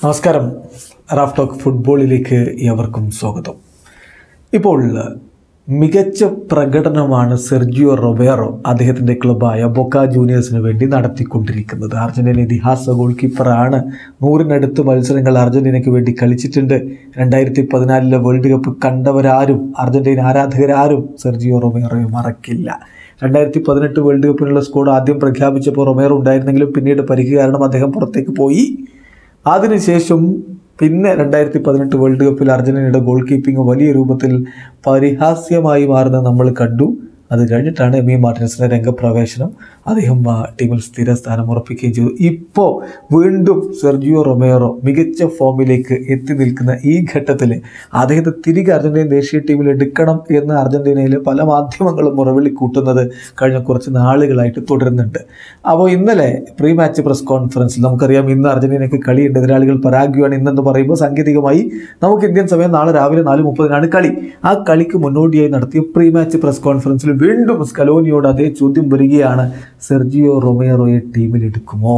നമസ്കാരം Raf talk ഫുട്ബോളിലേക്ക് എവർക്കും സ്വാഗതം ഇപ്പോൾ മികച്ച പ്രകടനമാണ് സെർജിയോ റൊബേറോ അദ്ദേഹത്തിൻ്റെ ക്ലബ്ബായ ബൊക്ക ജൂനിയേഴ്സിന് വേണ്ടി നടത്തിക്കൊണ്ടിരിക്കുന്നത് അർജന്റീന ഇതിഹാസ ഗോൾ കീപ്പറാണ് നൂറിനടുത്ത് മത്സരങ്ങൾ അർജന്റീനയ്ക്ക് വേണ്ടി കളിച്ചിട്ടുണ്ട് രണ്ടായിരത്തി പതിനാലിലെ വേൾഡ് കപ്പ് കണ്ടവരാരും അർജന്റീന ആരാധകരാരും സെർജിയോ റൊബേറോയെ മറക്കില്ല രണ്ടായിരത്തി പതിനെട്ട് വേൾഡ് കപ്പിനുള്ള സ്കോഡ് ആദ്യം പ്രഖ്യാപിച്ചപ്പോൾ റൊമേറോ ഉണ്ടായിരുന്നെങ്കിലും പിന്നീട് പരിക്ക് കാരണം അദ്ദേഹം പുറത്തേക്ക് പോയി അതിനുശേഷം പിന്നെ രണ്ടായിരത്തി പതിനെട്ട് വേൾഡ് കപ്പിൽ അർജന്റീനയുടെ ഗോൾ കീപ്പിംഗ് വലിയ രൂപത്തിൽ പരിഹാസ്യമായി മാറുന്നത് നമ്മൾ കണ്ടു അത് കഴിഞ്ഞിട്ടാണ് എം ഇ മാർട്ടിനസിൻ്റെ രംഗപ്രവേശനം അദ്ദേഹം ആ ടീമിൽ സ്ഥിര സ്ഥാനം ഉറപ്പിക്കുകയും ചെയ്തു ഇപ്പോൾ വീണ്ടും സെർജിയോ റൊമേറോ മികച്ച ഫോമിലേക്ക് എത്തി നിൽക്കുന്ന ഈ ഘട്ടത്തിൽ അദ്ദേഹത്തെ തിരികെ അർജന്റീന ദേശീയ ടീമിൽ എടുക്കണം എന്ന് അർജന്റീനയിലെ പല മാധ്യമങ്ങളും മുറവിളി കൂട്ടുന്നത് കഴിഞ്ഞ കുറച്ച് നാളുകളായിട്ട് തുടരുന്നുണ്ട് അപ്പോൾ ഇന്നലെ പ്രീ മാച്ച് പ്രസ് കോൺഫറൻസിൽ നമുക്കറിയാം ഇന്ന് അർജന്റീനയ്ക്ക് കളിയുണ്ട് എതിരാളികൾ പരാഗ്യുവാണ് ഇന്നെന്ന് പറയുമ്പോൾ സാങ്കേതികമായി നമുക്ക് ഇന്ത്യൻ സമയം നാളെ രാവിലെ നാല് മുപ്പതിനാണ് കളി ആ കളിക്ക് മുന്നോടിയായി നടത്തിയ പ്രീ മാച്ച് പ്രസ് കോൺഫറൻസിൽ വീണ്ടും സ്കലോനിയോട് അതേ ചോദ്യം വരികയാണ് സെർജിയോ റൊമേറോയെ ടീമിൽ എടുക്കുമോ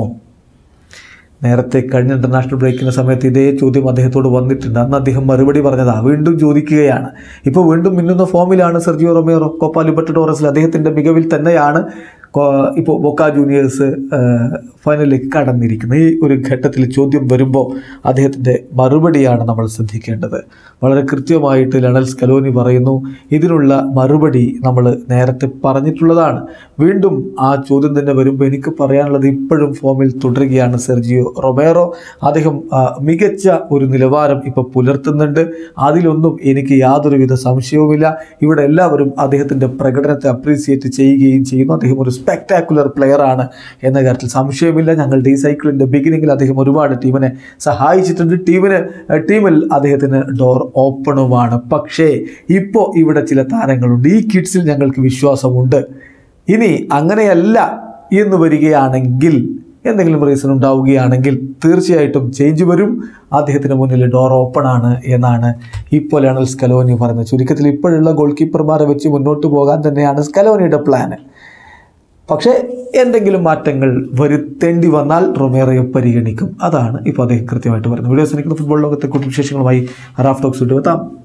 നേരത്തെ കഴിഞ്ഞ ഇന്റർനാഷണൽ ബ്രേക്കിന്റെ സമയത്ത് ഇതേ ചോദ്യം അദ്ദേഹത്തോട് വന്നിട്ടുണ്ട് അന്ന് അദ്ദേഹം മറുപടി പറഞ്ഞതാ വീണ്ടും ചോദിക്കുകയാണ് ഇപ്പോൾ വീണ്ടും മിന്നുന്ന ഫോമിലാണ് സെർജിയോ റൊമേറോ കോപ്പ ലിബർട്ടഡോറസിൽ അദ്ദേഹത്തിന്റെ മികവിൽ തന്നെയാണ് കോ- ഇപ്പോൾ ബൊക്ക ജൂനിയേഴ്സ് ആ, ഫൈനലിലേക്ക് കടന്നിരിക്കുന്നത് ഈ ഒരു ഘട്ടത്തിൽ ചോദ്യം വരുമ്പോൾ അദ്ദേഹത്തിൻ്റെ മറുപടിയാണ് നമ്മൾ ശ്രദ്ധിക്കേണ്ടത് വളരെ കൃത്യമായിട്ട് ലണൽ സ്കലോനി പറയുന്നു ഇതിനുള്ള മറുപടി നമ്മൾ നേരത്തെ പറഞ്ഞിട്ടുള്ളതാണ് വീണ്ടും ആ ചോദ്യം തന്നെ വരുമ്പോൾ എനിക്ക് പറയാനുള്ളത് ഇപ്പോഴും ഫോമിൽ തുടരുകയാണ് സെർജിയോ റൊമേറോ അദ്ദേഹം ആ, മികച്ച ഒരു നിലവാരം ഇപ്പോൾ പുലർത്തുന്നുണ്ട് അതിലൊന്നും എനിക്ക് യാതൊരുവിധ സംശയവുമില്ല ഇവിടെ എല്ലാവരും അദ്ദേഹത്തിൻ്റെ പ്രകടനത്തെ അപ്രീസിയേറ്റ് ചെയ്യുകയും ചെയ്യുന്നു അദ്ദേഹം ഒരു സ്പെക്ടാക്കുലർ പ്ലെയർ ആണ് എന്ന കാര്യത്തിൽ സംശയമില്ല ഞങ്ങളുടെ ഈ സൈക്കിളിൻ്റെ ബിഗിനിങ്ങിൽ അദ്ദേഹം ഒരുപാട് ടീമിനെ സഹായിച്ചിട്ടുണ്ട് ടീമിന് ടീമിൽ അദ്ദേഹത്തിന് ഡോർ ഓപ്പണുമാണ് പക്ഷേ ഇപ്പോൾ ഇവിടെ ചില താരങ്ങളുണ്ട് ഈ കിഡ്സിൽ ഞങ്ങൾക്ക് വിശ്വാസമുണ്ട് ഇനി അങ്ങനെയല്ല എന്ന് വരികയാണെങ്കിൽ എന്തെങ്കിലും റീസൺ ഉണ്ടാവുകയാണെങ്കിൽ തീർച്ചയായിട്ടും ചേഞ്ച് വരും അദ്ദേഹത്തിന് മുന്നിൽ ഡോർ ഓപ്പൺ ആണ് എന്നാണ് ഇപ്പോൾ ലണൽ സ്കലോനി പറയുന്നത് ചുരുക്കത്തിൽ ഇപ്പോഴുള്ള ഗോൾ കീപ്പർമാരെ വെച്ച് മുന്നോട്ട് പോകാൻ തന്നെയാണ് സ്കലോനിയുടെ പ്ലാന് പക്ഷേ എന്തെങ്കിലും മാറ്റങ്ങൾ വരുത്തേണ്ടി വന്നാൽ റൊമേറയെ പരിഗണിക്കും അതാണ് ഇപ്പോൾ അദ്ദേഹം കൃത്യമായിട്ട് പറയുന്നത് വീഡിയോസ് എനിക്ക് ഫുട്ബോൾ ലോകത്തെ കൂടുതൽ വിശേഷങ്ങളുമായി റാഫ് ടോക്സ് വിട്ടു എത്താം